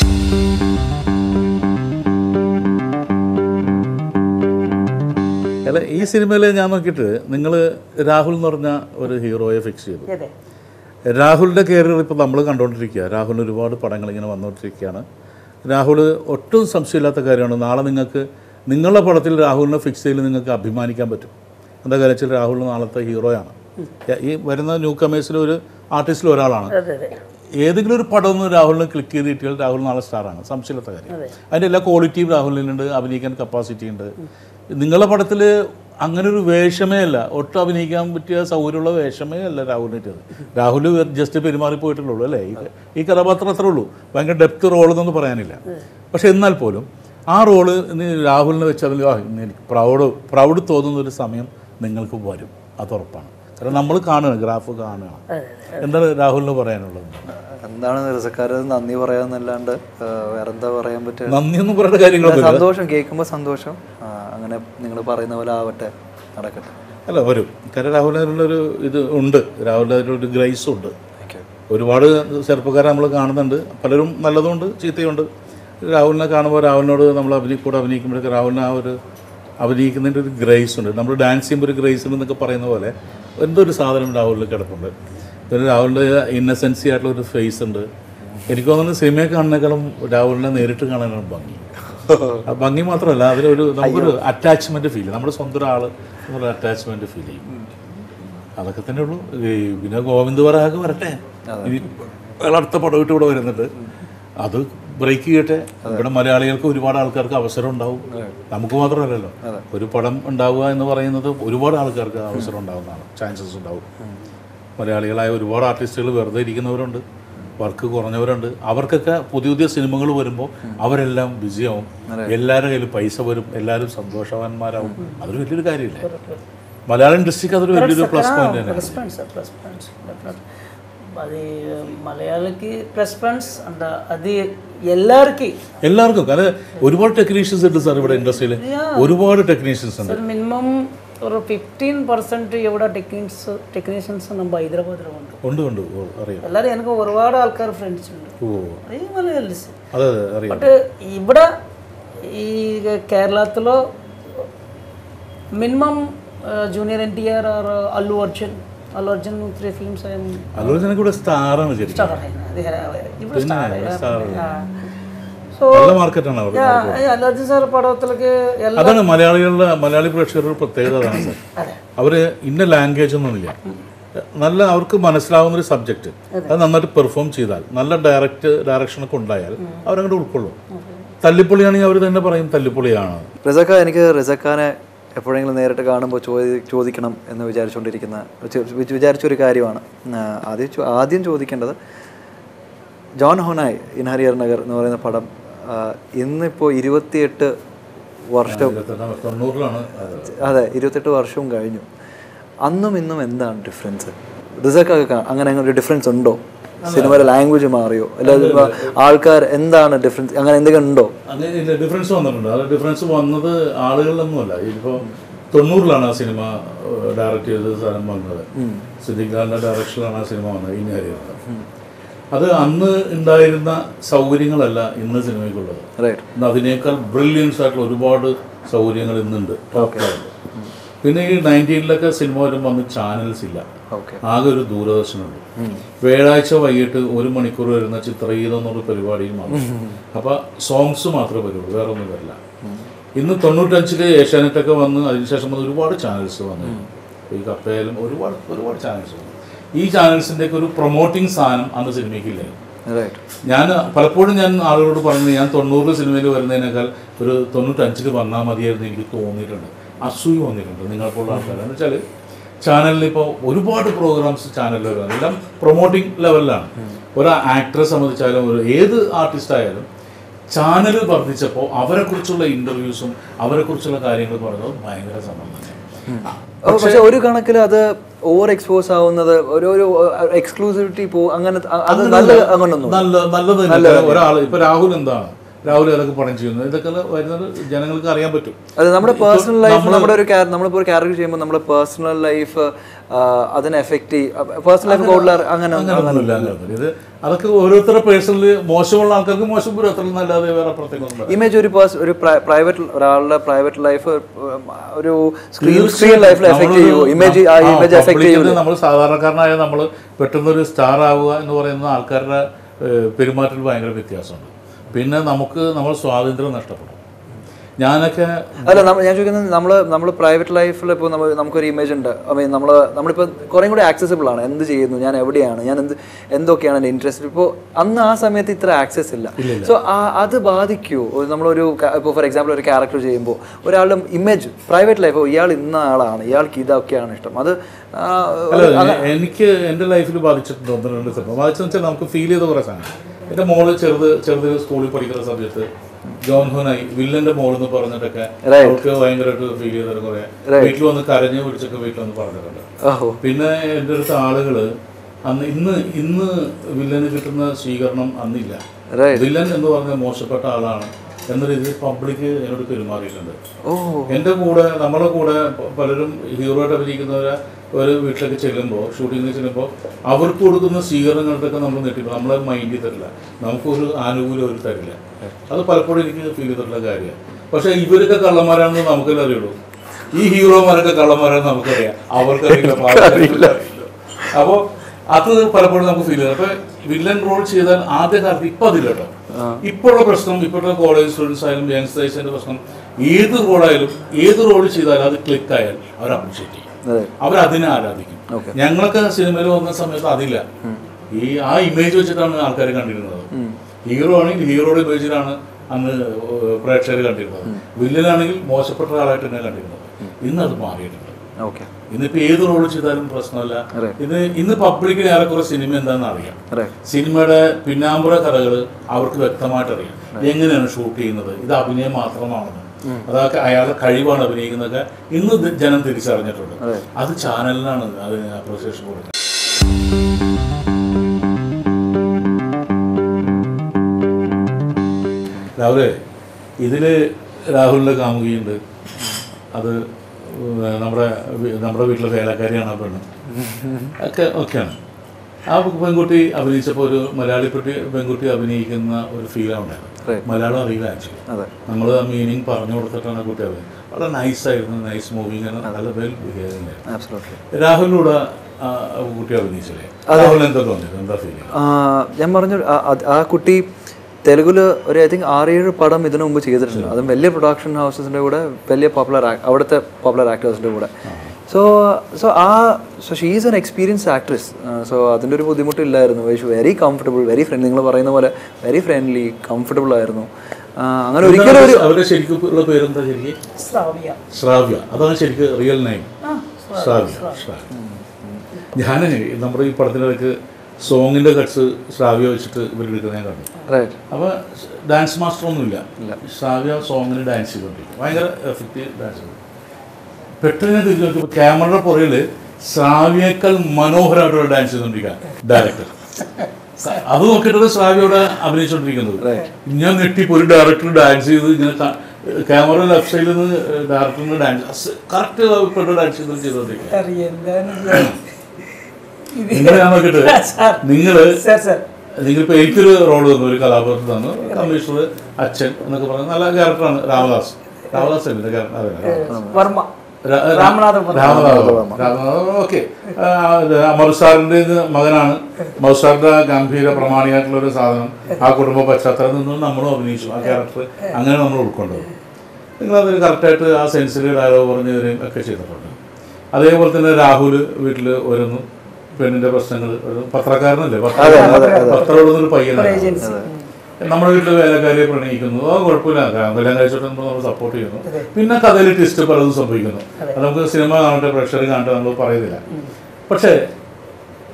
അല്ല ഈ സിനിമയിൽ ഞാൻ നോക്കിയിട്ട് നിങ്ങൾ രാഹുൽ എന്ന് പറഞ്ഞ ഒരു ഹീറോയെ ഫിക്സ് ചെയ്തു അതെ രാഹുലിൻ്റെ കരിയർ ഇപ്പോൾ നമ്മൾ കണ്ടുകൊണ്ടിരിക്കുക രാഹുലിന് ഒരുപാട് പടങ്ങൾ ഇങ്ങനെ വന്നുകൊണ്ടിരിക്കുകയാണ് രാഹുൽ ഒട്ടും സംശയമില്ലാത്ത കാര്യമാണ് നാളെ നിങ്ങൾക്ക് നിങ്ങളുടെ പടത്തിൽ രാഹുലിനെ ഫിക്സ് ചെയ്ത് നിങ്ങൾക്ക് അഭിമാനിക്കാൻ പറ്റും എന്താ കാര്യം വെച്ചാൽ രാഹുൽ നാളത്തെ ഹീറോയാണ് ഈ വരുന്ന ന്യൂ കമേഴ്സിൽ ഒരു ആർട്ടിസ്റ്റിൽ ഒരാളാണ് അതെ അതെ ഏതെങ്കിലും ഒരു പടം ഒന്ന് രാഹുലിന് ക്ലിക്ക് ചെയ്ത് കിട്ടിയാൽ രാഹുൽ നാളെ സ്റ്റാറാണ് സംശയമില്ലാത്ത കാര്യം അതിൻ്റെ എല്ലാ ക്വാളിറ്റിയും രാഹുലിനുണ്ട് അഭിനയിക്കാൻ കപ്പാസിറ്റി ഉണ്ട് നിങ്ങളുടെ പടത്തിൽ അങ്ങനെ ഒരു വേഷമേ അല്ല ഒട്ടും അഭിനയിക്കാൻ പറ്റിയ സൗകര്യമുള്ള വേഷമേ അല്ല രാഹുലിൻ്റെത് രാഹുൽ ജസ്റ്റ് പെരുമാറി പോയിട്ടുള്ളൂ അല്ലേ ഈ ഈ കഥാപാത്രം അത്രേ ഉള്ളൂ ഭയങ്കര ഡെപ്ത് റോൾ എന്നൊന്നും പറയാനില്ല പക്ഷെ എന്നാൽ പോലും ആ റോള് രാഹുലിനെ വെച്ച് അതിൽ ആ, ഇന്ന് എനിക്ക് പ്രൗഡ് പ്രൗഡ് തോന്നുന്ന ഒരു സമയം നിങ്ങൾക്ക് വരും അത് ഉറപ്പാണ് കാരണം നമ്മൾ കാണുകയാണ് ഗ്രാഫ് കാണുകയാണ് എന്താണ് രാഹുലിന് പറയാനുള്ളത് എന്താണ് നിരസക്കാർ നന്ദി പറയാന്നല്ലാണ്ട് ആ, വേറെന്താ പറയാൻ പറ്റുക നന്ദിയൊന്നും പറയേണ്ട കാര്യങ്ങളൊന്നും സന്തോഷം കേൾക്കുമ്പോൾ സന്തോഷം ആ, അങ്ങനെ നിങ്ങൾ പറയുന്ന പോലെ ആവട്ടെ നടക്കട്ടെ അല്ല വരും കാരണം രാഹുലിനുള്ളൊരു ഇത് ഉണ്ട് രാഹുലിന് അതിലൊരു ഗ്രേസ് ഉണ്ട് താങ്ക് യു ഒരുപാട് ചെറുപ്പക്കാരെ നമ്മൾ കാണുന്നുണ്ട് പലരും നല്ലതുണ്ട് ചീത്തയുണ്ട് രാഹുലിനെ കാണുമ്പോൾ രാഹുലിനോട് നമ്മൾ അഭിനയി കൂടെ അഭിനയിക്കുമ്പോഴേക്ക് രാഹുലിന് ആ ഒരു അഭിനയിക്കുന്നതിൻ്റെ ഒരു ഗ്രേസ് ഉണ്ട് നമ്മൾ ഡാൻസ് ചെയ്യുമ്പോൾ ഒരു ഗ്രേസ് ഉണ്ടെന്നൊക്കെ പറയുന്ന പോലെ എന്തോ ഒരു സാധനം രാഹുലിൽ കിടപ്പുണ്ട് പിന്നെ രാഹുലിൻ്റെ ഇന്നസെൻസി ആയിട്ടുള്ള ഒരു ഫേസ് ഉണ്ട് എനിക്ക് തോന്നുന്നു സിനിമയെ കാണുന്നേക്കാളും രാഹുലിനെ നേരിട്ട് കാണാനാണ് ഭംഗി ആ ഭംഗി മാത്രമല്ല അതിലൊരു നമുക്കൊരു അറ്റാച്ച്മെന്റ് ഫീൽ നമ്മുടെ സ്വന്തം ആൾ എന്നുള്ള അറ്റാച്ച്മെന്റ് ഫീൽ ചെയ്യും അതൊക്കെ തന്നെ ഉള്ളൂ ഈ പിന്നെ ഗോവിന്ദ് വരാഹൊക്കെ വരട്ടെ ഇനി അയാൾ അടുത്ത പടവിട്ട് ഇവിടെ വരുന്നുണ്ട് അത് ബ്രേക്ക് ചെയ്യട്ടെ ഇവിടെ മലയാളികൾക്ക് ഒരുപാട് ആൾക്കാർക്ക് അവസരം ഉണ്ടാവും നമുക്ക് മാത്രമല്ലല്ലോ ഒരു പടം ഉണ്ടാവുക എന്ന് പറയുന്നത് ഒരുപാട് ആൾക്കാർക്ക് അവസരം ഉണ്ടാവുന്നതാണ് ചാൻസസ് ഉണ്ടാവും മലയാളികളായ ഒരുപാട് ആർട്ടിസ്റ്റുകൾ വെറുതെ ഇരിക്കുന്നവരുണ്ട് വർക്ക് കുറഞ്ഞവരുണ്ട് അവർക്കൊക്കെ പുതിയ പുതിയ സിനിമകൾ വരുമ്പോൾ അവരെല്ലാം ബിസിയാവും എല്ലാവരുടെ കയ്യിൽ പൈസ വരും എല്ലാവരും സന്തോഷവാന്മാരാവും അതൊരു വലിയൊരു കാര്യമില്ലേ മലയാള ഇൻഡസ്ട്രിക്ക് അതൊരു വലിയൊരു പ്ലസ് പോയിന്റ് തന്നെ plus point sir plus points అది మలయాళకి ప్లస్ పాయింట్స్ అండ్ అది ఎల్లరికి എല്ലാവർക്കും കാരണം ഒരുപാട് ടെക്നീഷ്യൻസ് ഉണ്ട് സാർ ഇവിടെ ഇൻഡസ്ട്രിയിൽ ഒരുപാട് ടെക്നീഷ്യൻസ് ഉണ്ട് சார் மினிமம் ஒரு ஃபிஃப்டீன் பர்சன்ட் എവിടെ ടെക്നീഷ്യൻസ് ടെക്നീഷ്യൻസ് ನಮ್ಮ ഹൈദരാബാദിൽ ഉണ്ട് ഉണ്ട് ഉണ്ട് ഓ, അറിയാം എല്ലാവരും എനിക്ക് ഒരുപാട് ആൾക്കാർ ഫ്രണ്ട്സ് ഉണ്ട് ഓ അതേ മലയാളീസ് അതെ അതെ അറിയാം బట్ ഇവിടെ ఈ కేరళలో minimum junior NTR R Allu Arjun Allu Arjun three films അതുപോലെ കൂടെ സ്റ്റാറാണ് ശരിക്കും స్టార్ ఇప్పుడు స్టార్ സ്റ്റാർ సో നല്ല മാർക്കറ്റാണ് അവിടെ అల్లు అర్జున్ సార్ పడవతలకి ಎಲ್ಲ അതാണ് മലയാളികളുടെ മലയാളി പ്രേക്ഷകരുടെ ഒരു പ്രത്യേകത അതാണ് സാർ അവര് ഇന്ന ലാംഗ്വേജ് ഒന്നുമില്ല നല്ല അവർക്ക് മനസ്സിലാവുന്ന ഒരു സബ്ജക്റ്റ് അത് നന്നായിട്ട് പെർഫോം ചെയ്താൽ നല്ല ഡയറക്റ്റ് ഡയറക്ഷനൊക്കെ ഉണ്ടായാൽ അവരങ്ങോട്ട് ഉൾക്കൊള്ളും തല്ലിപ്പൊളിയാണെങ്കിൽ അവർ തന്നെ പറയും തല്ലിപ്പൊളിയാണ് റിസക്ക എനിക്ക് റിസക്കാനെ എപ്പോഴെങ്കിലും നേരിട്ട് കാണുമ്പോൾ ചോദി ചോദിക്കണം എന്ന് വിചാരിച്ചുകൊണ്ടിരിക്കുന്ന ചെ- വിച്- വിചാരിച്ചൊരു കാര്യമാണ് ആ, ആദ്യം ചോ- ആദ്യം ചോദിക്കേണ്ടത് ജോൺ ഹോനായ് ഇൻ ഹരിയർ നഗർ എന്ന് പറയുന്ന പടം ആ, ഇന്നിപ്പോൾ ഇരുപത്തിയെട്ട് വർഷം തൊണ്ണൂറിലാണ് അതെ ഇരുപത്തെട്ട് വർഷവും കഴിഞ്ഞു അന്നും ഇന്നും എന്താണ് ഡിഫറൻസ് റിസക്കൊക്കെ അങ്ങനെ അങ്ങനെ ഒരു ഡിഫറൻസ് ഉണ്ടോ സിനിമയുടെ ലാംഗ്വേജ് മാറിയോ അല്ലാതെ ആൾക്കാർ എന്താണ് ഡിഫറൻസ് അങ്ങനെ എന്തെങ്കിലും ഉണ്ടോ അങ്ങനെ ഡിഫറൻസ് വന്നിട്ടുണ്ട് അത് ഡിഫറൻസ് വന്നത് ആളുകളിലൊന്നുമല്ല ഇതിപ്പോൾ തൊണ്ണൂറിലാണ് ആ സിനിമ ഡയറക്റ്റ് ചെയ്ത് സ്ഥലം വന്നത് സിദ്ദിഖ് ലാലിൻ്റെ ഡയറക്ഷനിലാണ് ആ സിനിമ വന്നത് ഇനി അറിയുന്നത് അത് അന്ന് ഉണ്ടായിരുന്ന സൗകര്യങ്ങളല്ല ഇന്ന് സിനിമയ്ക്കുള്ളത് റൈറ്റ് ഇന്ന് അതിനേക്കാൾ ബ്രില്യൻസ് ആയിട്ടുള്ള ഒരുപാട് സൗകര്യങ്ങൾ ഇന്നുണ്ട് ടോപ്പ് ലെവലിൽ. പിന്നെ ഈ നയൻറ്റീനിലൊക്കെ സിനിമ വരുമ്പോൾ അന്ന് ചാനൽസ് ഇല്ല ഓക്കെ ആകെ ഒരു ദൂരദർശനുണ്ട് വ്യാഴാഴ്ച വൈകിട്ട് ഒരു മണിക്കൂർ വരുന്ന ചിത്രഗീതം എന്നുള്ള പരിപാടിയിൽ മാത്രം അപ്പൊ സോങ്സ് മാത്രമേ വരുള്ളൂ വേറെ ഒന്നും വരില്ല ഇന്ന് തൊണ്ണൂറ്റഞ്ചില് ഏഷ്യാനെറ്റൊക്കെ വന്ന് അതിനുശേഷം വന്ന് ഒരുപാട് ചാനൽസ് വന്നു ഈ കപ്പയിലും ഒരുപാട് ഒരുപാട് ചാനൽസ് വന്നു ഈ ചാനൽസിന്റെ ഒക്കെ ഒരു പ്രൊമോട്ടിങ് സാധനം അന്ന് സിനിമയ്ക്കില്ലായിരുന്നു റൈറ്റ് ഞാൻ പലപ്പോഴും ഞാൻ ആളുകളോട് പറഞ്ഞത് ഞാൻ തൊണ്ണൂറ് സിനിമയിൽ വരുന്നതിനേക്കാൾ ഒരു തൊണ്ണൂറ്റഞ്ചിൽ വന്നാൽ മതിയായിരുന്നു എനിക്ക് തോന്നിയിട്ടുണ്ട് അസൂയ വന്നിട്ടുണ്ട് നിങ്ങളെപ്പോലുള്ള ആൾക്കാർ എന്ന് വെച്ചാൽ ചാനലിൽ ഇപ്പോൾ ഒരുപാട് പ്രോഗ്രാംസ് ചാനലിൽ വരുന്നത് എല്ലാം പ്രൊമോട്ടിംഗ് ലെവലിലാണ് ഒരു ആക്ടറെ സംബന്ധിച്ചാലും ഒരു ഏത് ആർട്ടിസ്റ്റ് ആയാലും ചാനൽ വർദ്ധിച്ചപ്പോൾ അവരെക്കുറിച്ചുള്ള ഇൻ്റർവ്യൂസും അവരെക്കുറിച്ചുള്ള കാര്യങ്ങൾ പറയുന്നത് ഭയങ്കര സംഭവം തന്നെ ഓ, പക്ഷെ ഒരു കണക്കിൽ അത് ഓവർ എക്സ്പോസ് ആവുന്നത് ഒരു ഒരു എക്സ്ക്ലൂസിവിറ്റി പോ അങ്ങനെ അത് നല്ല അങ്ങനൊന്നും നല്ല നല്ലത് തന്നെ ഒരാൾ ഇപ്പൊ രാഹുൽ എന്താണ് രാഹുൽ ഏതൊക്കെ പണം ചെയ്യുന്നു ഇതൊക്കെ വരുന്നത് ജനങ്ങൾക്ക് അറിയാൻ പറ്റും അത് നമ്മുടെ പേഴ്സണൽ ലൈഫ് നമ്മുടെ ഒരു character- നമ്മളിപ്പോ ഒരു ക്യാരക്ടർ ചെയ്യുമ്പോൾ നമ്മുടെ പേഴ്സണൽ ലൈഫ് അതിനെ എഫക്ട് ചെയ്യും പേഴ്സണൽ ലൈഫ് കൂടുതൽ അങ്ങനെ അങ്ങനൊന്നുമില്ല അങ്ങനൊന്നുമില്ല ഇത് അതൊക്കെ ഓരോരുത്തരുടെ പേഴ്സണലി മോശമുള്ള ആൾക്കാർക്ക് മോശം പുരത്തലും അല്ലാതെ വേറെ പ്രത്യേകം ഇമേജ് ഒരു പേഴ്സ് ഒരു പ്രൈവറ്റ് ഒരാളുടെ പ്രൈവറ്റ് ലൈഫ് ഒരു സ്ക്രീൻ സ്ക്രീൻ ലൈഫിൽ എഫക്ട് ചെയ്യുമോ ഇമേജ് ആ ഇമേജ് എഫക്ട് ചെയ്യും നമ്മൾ സാധാരണക്കാരനായ നമ്മൾ പെട്ടെന്നൊരു സ്റ്റാർ ആവുക എന്ന് പറയുന്ന ആൾക്കാരുടെ ഏഹ്, പെരുമാറ്റത്തിൽ ഭയങ്കര വ്യത്യാസമുണ്ട് പിന്നെ നമുക്ക് നമ്മൾ സ്വാതന്ത്ര്യം നഷ്ടപ്പെടും ഞാനൊക്കെ അല്ല നമ്മ- ഞാൻ ചോദിക്കുന്നത് നമ്മൾ നമ്മൾ പ്രൈവറ്റ് ലൈഫിൽ ഇപ്പോൾ നമ്മൾ നമുക്കൊരു ഇമേജ് ഉണ്ട് ഐ മീൻ നമ്മൾ നമ്മളിപ്പോൾ കുറേ കൂടി ആക്സസിബിൾ ആണ് എന്ത് ചെയ്യുന്നു ഞാൻ എവിടെയാണ് ഞാൻ എന്ത് എന്തൊക്കെയാണ് എൻ്റെ ഇൻട്രസ്റ്റ് ഇപ്പോൾ അന്ന് ആ സമയത്ത് ഇത്ര ആക്സസ് ഇല്ല സോ അത് ബാധിക്കുമോ ഒരു നമ്മളൊരു ഇപ്പോൾ ഫോർ എക്സാമ്പിൾ ഒരു ക്യാരക്ടർ ചെയ്യുമ്പോൾ ഒരാളുടെ ഇമേജ് പ്രൈവറ്റ് ലൈഫ് ഇയാൾ ഇന്ന ആളാണ് ഇയാൾക്ക് ഇതൊക്കെയാണ് ഇഷ്ടം അത് ആ, അല്ല എ- എനിക്ക് എൻ്റെ ലൈഫിൽ ബാധിച്ചിട്ടുണ്ട് ഒന്ന് രണ്ട് സംഭവം ബാധിച്ചെന്ന് വെച്ചാൽ നമുക്ക് ഫീൽ ചെയ്ത കുറേ സാധനം എൻ്റെ മോള് ചെറുത് ചെറുത് സ്കൂളിൽ പഠിക്കുന്ന സമയത്ത് ജോൺ ഹുനായി വില്ലന്റെ മോൾ എന്ന് പറഞ്ഞിട്ടൊക്കെ അവൾക്ക് ഭയങ്കരമായിട്ട് ഫീൽ ചെയ്തിട്ട് കുറേ വീട്ടിൽ വന്ന് കരഞ്ഞു പിടിച്ചൊക്കെ വീട്ടിൽ വന്ന് പറഞ്ഞിട്ടുണ്ട് ഓഹോ പിന്നെ എൻ്റെ അടുത്ത് ആളുകള് അന്ന് ഇന്ന് ഇന്ന് വില്ലന് കിട്ടുന്ന സ്വീകരണം അന്നില്ല Right. വില്ലൻ എന്ന് പറഞ്ഞ മോശപ്പെട്ട ആളാണ് എന്ന രീതിയിൽ പബ്ലിക് എന്നോട് പെരുമാറിയിട്ടുണ്ട് ഓ എൻ്റെ കൂടെ നമ്മുടെ കൂടെ പ- പലരും ഹീറോയായിട്ട് അഭിനയിക്കുന്നവരെ ഒരു വീട്ടിലേക്ക് ചെല്ലുമ്പോൾ ഷൂട്ടിങ്ങിന് ചെല്ലുമ്പോൾ അവർക്ക് കൊടുക്കുന്ന സ്വീകരണങ്ങൾക്കൊക്കെ നമ്മൾ നെട്ടിപ്പോൾ നമ്മളെ മൈൻഡിൽ തരില്ല നമുക്കൊരു ആനുകൂല്യം അവർ തരില്ല അത് പലപ്പോഴും എനിക്ക് ഫീൽ ചെയ്തിട്ടുള്ള കാര്യമാണ് പക്ഷേ ഇവരൊക്കെ കള്ളന്മാരാണെന്ന് നമുക്കെല്ലാം അറിയുള്ളൂ ഈ ഹീറോമാരൊക്കെ കള്ളന്മാരാണെന്ന് നമുക്കറിയാം അവർക്കറിയില്ല പാവപ്പെട്ടവർക്ക് അറിയില്ല അപ്പോൾ അത് പലപ്പോഴും നമുക്ക് ഫീൽ ചെയ്യും അപ്പൊ വില്ലൻ റോൾ ചെയ്താൽ ആദ്യ കാലത്ത് ഇപ്പൊ അതില്ല കേട്ടോ ഇപ്പോഴുള്ള പ്രശ്നം ഇപ്പോഴത്തെ കോളേജ് സ്റ്റുഡൻസ് ആയാലും യങ്സ്റ്റേഴ്സിന്റെ പ്രശ്നം ഏത് റോളായാലും ഏത് റോൾ ചെയ്താലും അത് ക്ലിക്ക് ആയാൽ അവർ അപ്രീഷിയേറ്റ് ചെയ്യും അതെ അവർ അതിനെ ആരാധിക്കും ഞങ്ങളൊക്കെ സിനിമയിൽ വന്ന സമയത്ത് അതില്ല ഈ ആ ഇമേജ് വെച്ചിട്ടാണ് ആൾക്കാർ കണ്ടിരുന്നത് ഹീറോ ആണെങ്കിൽ ഹീറോയുടെ ഇമേജിലാണ് അന്ന് പ്രേക്ഷകർ കണ്ടിരുന്നത് വില്ലനാണെങ്കിൽ മോശപ്പെട്ട ആളായിട്ട് തന്നെ കണ്ടിരുന്നത് ഇന്ന് അത് മാറിയിട്ടുണ്ട് ഓക്കെ ഇന്നിപ്പോ ഏത് റോൾ ചെയ്താലും പ്രശ്നമല്ല ഇത് ഇന്ന് പബ്ലിക്കിന് ഏറെക്കുറെ സിനിമ എന്താണെന്ന് അറിയാം Right. സിനിമയുടെ പിന്നാമ്പുറ കഥകൾ അവർക്ക് വ്യക്തമായിട്ട് അറിയാം എങ്ങനെയാണ് ഷൂട്ട് ചെയ്യുന്നത് ഇത് അഭിനയം മാത്രമാണെന്ന് അതൊക്കെ അയാളുടെ കഴിവാണ് അഭിനയിക്കുന്നതൊക്കെ ഇന്ന് ഇത് ജനം തിരിച്ചറിഞ്ഞിട്ടുണ്ട് അത് ചാനലിനാണ് അതിന് അപ്രിസിയേഷൻ കൊടുക്കുന്നത് രാഹുലേ ഇതില് രാഹുലിന്റെ കാമുകിയുണ്ട് അത് നമ്മുടെ വി- നമ്മുടെ വീട്ടിലെ വേലക്കാരിയാണ് ആ പെണ്ണ് ഒക്കെ ഒക്കെയാണ് ആ പെൺകുട്ടി അഭിനയിച്ചപ്പോൾ ഒരു മലയാളി പെട്ടി പെൺകുട്ടി അഭിനയിക്കുന്ന ഒരു ഫീലാണ് ഉണ്ടായത് മലയാളം അറിയില്ല ആക്ച്വലി അതെ നമ്മൾ ആ മീനിങ് പറഞ്ഞു കൊടുത്തിട്ടാണ് ആ കുട്ടി അഭിനയം വളരെ നൈസായിരുന്നു നൈസ് മൂവിങ് നല്ല വെൽ ബിഹേവിങ് ആബ്സലൂട്ട്ലി രാഹുലിനൂടെ ആ കുട്ടി അഭിനയിച്ചില്ലേ രാഹുൽ എന്താ തോന്നിയത് എന്താ ഫീൽ ചെയ്യുന്നത് ഞാൻ പറഞ്ഞു ആ- ആ- ആ കുട്ടി തെലുഗുല് ഒരു ഐ തിങ്ക് ആറേഴ് പടം ഇതിനു മുമ്പ് ചെയ്തിട്ടുണ്ട് അതും വലിയ പ്രൊഡക്ഷൻ ഹൗസസിൻ്റെ കൂടെ വലിയ പോപ്പുലർ അവിടുത്തെ പോപ്പുലർ ആക്ടേഴ്സിൻ്റെ കൂടെ സോ സോ ആ so she's an experience actress so അതിൻ്റെ ഒരു ബുദ്ധിമുട്ടില്ലായിരുന്നു വെരി കംഫർട്ടബിൾ വെരി ഫ്രണ്ട്ലി നിങ്ങൾ പറയുന്ന പോലെ വെരി ഫ്രണ്ട്ലി കംഫർട്ടബിൾ ആയിരുന്നു ആ, അങ്ങനെ ഒരിക്കലും ഒരു അവരുടെ ശരിക്കും ഉള്ള പേരെന്താ ശരിക്കും ശ്രാവ്യ ശ്രാവ്യ അതാണ് ശരിക്കും റിയൽ നെയിം ശ്രാവ്യ ശ്രാവ്യ ഞാൻ നമ്മുടെ ഈ പടത്തിനിടയ്ക്ക് സോങ്ങിന്റെ കട്ട്സ് ശ്രാവ്യ വെച്ചിട്ട് ഇവരെടുക്കുന്ന ഞാൻ കണ്ടു റൈറ്റ് അപ്പോൾ ഡാൻസ് മാസ്റ്റർ ഒന്നുമില്ല ശ്രാവ്യ സോങ്ങിന് ഡാൻസ് ചെയ്തോണ്ടിരിക്കും ഭയങ്കര എഫക്റ്റീവ് ഡാൻസ് പെട്ടെന്ന് ഞാൻ തിരിച്ചു നോക്കിയപ്പോൾ ക്യാമറയുടെ പുറകിൽ ശ്രാവ്യേക്കാൾ മനോഹരമായിട്ടുള്ള ഡാൻസ് ചെയ്തോണ്ടിരിക്കുക ഡയറക്ടർ അത് നോക്കിയിട്ടാണ് ശ്രാവ്യയോടെ അഭിനയിച്ചുകൊണ്ടിരിക്കുന്നത് ഞാൻ ഞെട്ടിപ്പോ ഒരു ഡയറക്ടർ ഡാൻസ് ചെയ്ത് ഇങ്ങനെ ക്യാമറ ലെഫ്റ്റ് സൈഡിൽ നിന്ന് ഡയറക്ടറിന് ഡാൻസ് കറക്റ്റ് പെട്ട ഡാൻസ് ചെയ്ത് ചെയ്തോണ്ടിരിക്കുക നിങ്ങൾ ഞാൻ നോക്കിയിട്ട് നിങ്ങള് സാർ സാർ നിങ്ങളിപ്പോ എനിക്കൊരു റോൾ തന്നു ഒരു കഥാപാത്രം തന്നു കമ്മീഷണർ അച്ഛൻ എന്നൊക്കെ പറഞ്ഞ നല്ല ക്യാരക്ടറാണ് രാമദാസ് രാമദാസ് അല്ലേ ഇതിന്റെ character? അതെ, രാമദാസ്. വർമ്മ രാ- രാ- രാമനാഥപുരം. രാമനാഥപുരം. രാമനാഥപുരം, ഓക്കെ മറുസാറിന്റെ മകനാണ് മറുസാറിന്റെ ഗംഭീര പ്രമാണിയായിട്ടുള്ള ഒരു സാധനം ആ കുടുംബ പശ്ചാത്തലം നിന്നും നമ്മളും അഭിനയിച്ചു ആ ക്യാരക്ടർ അങ്ങനെ നമ്മൾ ഉൾക്കൊണ്ടത് നിങ്ങൾ അതിന് കറക്റ്റായിട്ട് ആ സെൻസിൽ ഡയലോഗ് പറഞ്ഞു തരികയും ഒക്കെ ചെയ്തിട്ടുണ്ട് അതേപോലെ തന്നെ രാഹുൽ വീട്ടിൽ വരുന്നു പെണ്ണിന്റെ പ്രശ്നങ്ങൾ ഒരു പത്രക്കാരനല്ലേ പത്രം പത്രമുള്ളൊരു പയ്യനാണ് നമ്മുടെ വീട്ടിലെ വേലക്കാരിയെ പ്രണയിക്കുന്നു അത് കുഴപ്പമില്ല കല്യാണം കഴിച്ചിട്ട് നമ്മൾ സപ്പോർട്ട് ചെയ്യുന്നു പിന്നെ കഥയിൽ ട്വിസ്റ്റ് പലതും സംഭവിക്കുന്നു അത് നമുക്ക് സിനിമ കാണട്ടെ പ്രേക്ഷകർ കാണട്ടെ നമ്മൾ പറയുന്നില്ല പക്ഷേ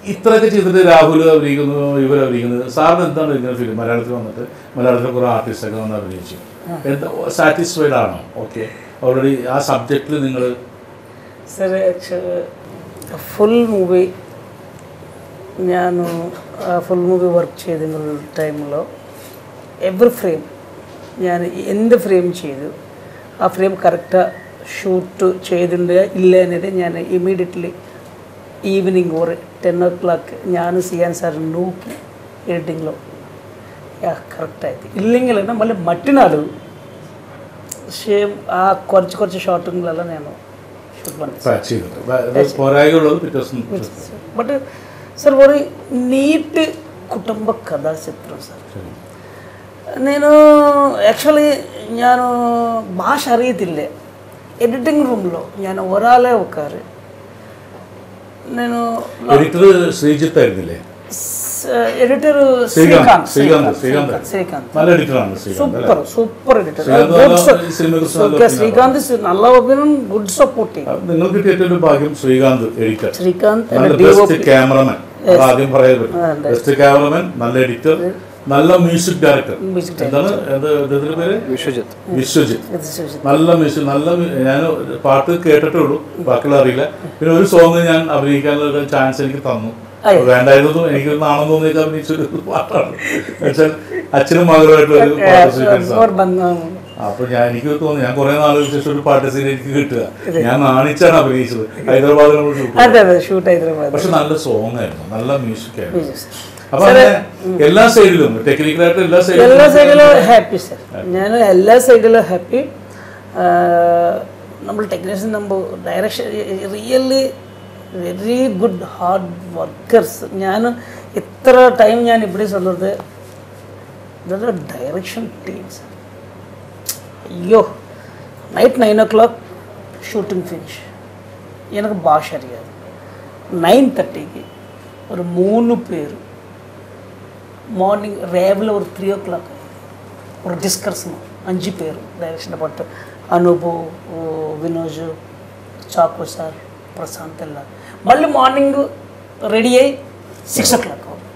ഇത്രയൊക്കെ ചെയ്തിട്ട് രാഹുൽ അഭിനയിക്കുന്നു ഇവർ അഭിനയിക്കുന്നത് സാറിന് എന്താണ് ഇങ്ങനെ ഫീൽ മലയാളത്തിൽ വന്നിട്ട് മലയാളത്തിൽ കുറേ ആർട്ടിസ്റ്റൊക്കെ വന്ന് അഭിനയിച്ചു എന്താ സാറ്റിസ്ഫൈഡ് ആണോ ഓക്കെ ഓൾറെഡി ആ സബ്ജക്റ്റിൽ നിങ്ങൾ సరే ఫుల్ మూవీ నేను ఫుൾ മൂവി വർക്ക് ചെയ്തിരുന്ന ടൈമിലോ എവറി ഫ്രെയിം ഞാൻ എന്ത് ഫ്രെയിം ചെയ്തു ആ ഫ്രെയിം കറക്റ്റ് ഷൂട്ട് ചെയ്തിട്ടുണ്ട് ഇല്ല എന്നത് ഞാൻ ഇമ്മീഡിയറ്റ്ലി ഈവനിങ് ഒരു ടെൻ ഓ ക്ലോക്ക് ഞാൻ സിയാൻ സാർ നോക്കി എഡിറ്റിങ്ങിലോ കറക്റ്റായിട്ട് ഇല്ലെങ്കിൽ మళ్ళీ మట్టినాడు సేమ్ ఆ കുറച്ച് കുറച്ച് ഷോട്ടുകളെല്ലാം నేను షూట్ பண்ணேன் പാച്ച് ചെയ്തിട്ട് അത് പോരായകളുള്ളത് പിറ്റേ ദിവസം బట్ సార్ ఒక నీట్ కుటుంబ కథా చిత్రం సార్ నేను యాక్ച്വലി ഞാൻ ഭാഷ അറിയത്തില്ല എഡിറ്റിംഗ് റൂമിലോ ഞാൻ ഒരാളെ ഉക്കാറ് నేను എഡിറ്റർ ശ്രീജിത്ത് ആയിരുന്നില്ലേ ఎడిటర్ ശ്രീകാന്ത് శ్రీకాంత్ ശ്രീകാന്ത് ശ്രീകാന്ത് శ్రీకాంత్ നല്ല എഡിറ്ററാണ് ശ്രീകാന്ത് അല്ലേ? సూపర్ సూపర్ ఎడిటర్ శ్రీకాంత్ നല്ല ഈ സിനിമയ്ക്ക് നല്ല శ్రీకాంత్ నల్ల ఒపీనియన్ గుడ్ సపోర్టింగ్ അത് നിങ്ങൾക്ക് കിട്ടിയ ഏറ്റവും വലിയ ഭാഗ്യം ശ്രീകാന്ത് എഡിറ്റർ శ్రీకాంత్ നല്ല ബെസ്റ്റ് ക്യാമറമാൻ അത് ആദ്യം പറയാൻ പറ്റും ബെസ്റ്റ് ക്യാമറമാൻ നല്ല എഡിറ്റർ നല്ല മ്യൂസിക് ഡയറക്ടർ Music എന്താണ് എന്ത് ഇതിന്റെ പേര് വിശ്വജിത്ത് വിശ്വജിത്ത് നല്ല മ്യൂസിക് നല്ല ഞാൻ പാട്ട് കേട്ടിട്ടേ ഉള്ളൂ ബാക്കിയുള്ള അറിയില്ല പിന്നെ ഒരു സോങ് ഞാൻ അഭിനയിക്കാനുള്ള ഒരു ചാൻസ് എനിക്ക് തന്നു അയ്യോ. വേണ്ടായിരുന്നു എനിക്ക് നാണം തോന്നിയൊക്കെ അഭിനയിച്ചൊരു പാട്ടാണ് എന്നുവെച്ചാൽ അച്ഛനും മകളുമായിട്ടുള്ള ഒരു പാട്ട് സീക്വൻസ് ഒരു ബന്ധം അപ്പൊ ഞാൻ എനിക്ക് തോന്നി ഞാൻ കുറെ നാളുകൾക്ക് ശേഷം ഒരു പാട്ട് സീൻ എനിക്ക് കിട്ടുക ഞാൻ നാണിച്ചാണ് അഭിനയിച്ചത് ഹൈദരാബാദിൽ നമ്മൾ ഷൂട്ട് അതെ അതെ ഷൂട്ട് ഹൈദരാബാദ് പക്ഷെ നല്ല സോങ് ആയിരുന്നു നല്ല മ്യൂസിക് ആയിരുന്നു അപ്പൊ അങ്ങനെ എല്ലാ സൈഡിലും ടെക്നിക്കലായിട്ട് എല്ലാ എല്ലാ സൈഡിലും സൈഡിലും ഹാപ്പി സർ ഞാൻ എല്ലാ സൈഡിലും ഹാപ്പി നമ്മൾ ടെക്നീഷ്യൻ നമ്മൾ direction really very good hard workers ഞാൻ ഇത്ര ടൈം ഞാൻ ഇവിടെ சொல்றது ഇതൊരു ഡയറക്ഷൻ ടീംസ് അയ്യോ night nine o'clock shooting finish எனக்கு ഭാഷ അറിയാതെ നയൻ തേർട്ടിക്ക് ഒരു മൂന്ന് പേര് మార్నింగ్ రేవలో ఒక త్రీ ఓ క్లాక్ ఒక డిస్కషన్ అంజు పేరు డైరెక్షన్ పట్టు అనూపు ఓ వినోజ్ చాకు సార్ ప్రశాంత్ ಎಲ್ಲ మళ్ళీ మార్నింగ్ రెడీ అయ్యి సిక్స్ ఓ క్లాక్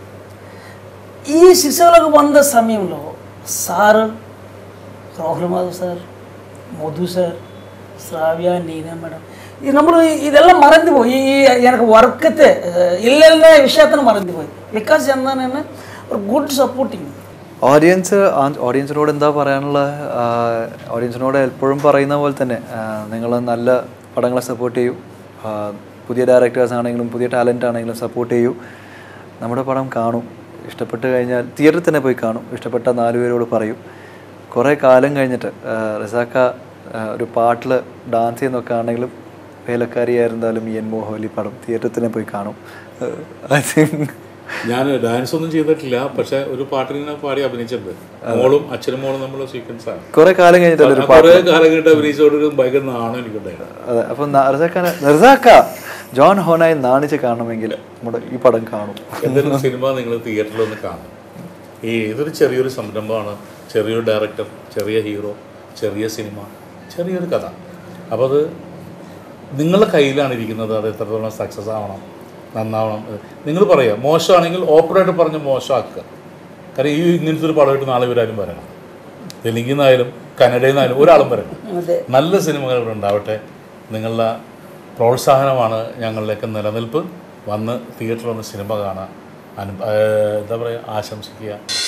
ఈ సిక్స్ ఓ క్లాక్ వంద సమయంలో sir Rahul Madhav sir Madhu sir Shravya ನೀನೆ ಮೇಡಮ್ இது நம்ம இதெಲ್ಲ மறந்து போய் இ- எனக்கு ஒர்க்கத்தை இல்லைன்னா விஷயത്തിന് മറന്നു പോയി ബിക്കോസ് എന്താണ് ഒരു ഗുഡ് സപ്പോർട്ടിങ് ഓഡിയൻസ് ഓഡിയൻസിനോട് എന്താ പറയാനുള്ള ഓഡിയൻസിനോട് എപ്പോഴും പറയുന്ന പോലെ തന്നെ നിങ്ങൾ നല്ല പടങ്ങളെ സപ്പോർട്ട് ചെയ്യൂ ആ, പുതിയ ഡയറക്ടേഴ്സ് ആണെങ്കിലും പുതിയ ടാലൻ്റ് ആണെങ്കിലും സപ്പോർട്ട് ചെയ്യൂ നമ്മുടെ പടം കാണും ഇഷ്ടപ്പെട്ട് കഴിഞ്ഞാൽ തിയേറ്ററിൽ തന്നെ പോയി കാണും ഇഷ്ടപ്പെട്ട നാല് പേരോട് പറയും കുറേ കാലം കഴിഞ്ഞിട്ട് ആ, റസാക്ക ആ, ഒരു പാട്ടിൽ ഡാൻസ് ചെയ്യുന്നൊക്കെ ആണെങ്കിലും വേലക്കാരിയായിരുന്നാലും ഈ എൻ മോഹോലി പടം തിയേറ്ററിൽ തന്നെ പോയി കാണും ഐ തിങ്ക് ഞാൻ ഡാൻസ് ഒന്നും ചെയ്തിട്ടില്ല പക്ഷെ ഒരു പാട്ടിനെ പാടി അഭിനയിച്ചിട്ടുണ്ട് മോളും അച്ഛനും മോളും നമ്മളെ സീക്വൻസ് ആണ് കുറേ കാലം കഴിഞ്ഞിട്ടല്ലേ ഒരു കുറെ കാലം കഴിഞ്ഞിട്ട് അഭിനയിച്ചോട് ഭയങ്കര നാണം എനിക്കുണ്ടായിരുന്നു അതെ അപ്പം റസാഖാനെ റസാക്ക ജോൺ ഹോനായി നാണിച്ച് കാണണമെങ്കിൽ നമ്മുടെ ഈ പടം കാണും എന്തെങ്കിലും സിനിമ നിങ്ങൾ തിയേറ്ററിൽ ഒന്ന് കാണും ഈ ഇതൊരു ചെറിയൊരു സംരംഭമാണ് ചെറിയൊരു ഡയറക്ടർ ചെറിയ ഹീറോ ചെറിയ സിനിമ ചെറിയൊരു കഥ അപ്പോൾ അത് നിങ്ങളുടെ കയ്യിലാണ് ഇരിക്കുന്നത് അത് എത്രത്തോളം സക്സസ് ആവണം നന്നാവണം നിങ്ങൾ പറയുക മോശമാണെങ്കിൽ ഓപ്പണായിട്ട് പറഞ്ഞ് മോശമാക്കുക കാരണം ഈ ഇങ്ങനത്തെ ഒരു പടമായിട്ട് നാളെ ഇവരാരും വരണം തെലുങ്കിൽ നിന്നായാലും കന്നഡയിൽ നിന്നായാലും ഒരാളും വരണം അതെ നല്ല സിനിമകൾ ഇവിടെ ഉണ്ടാവട്ടെ നിങ്ങളുടെ പ്രോത്സാഹനമാണ് ഞങ്ങളിലേക്ക് നിലനിൽപ്പ് വന്ന് തിയേറ്ററിൽ വന്ന് സിനിമ കാണാൻ അനു ഏഹ് എന്താ പറയുക ആശംസിക്കുക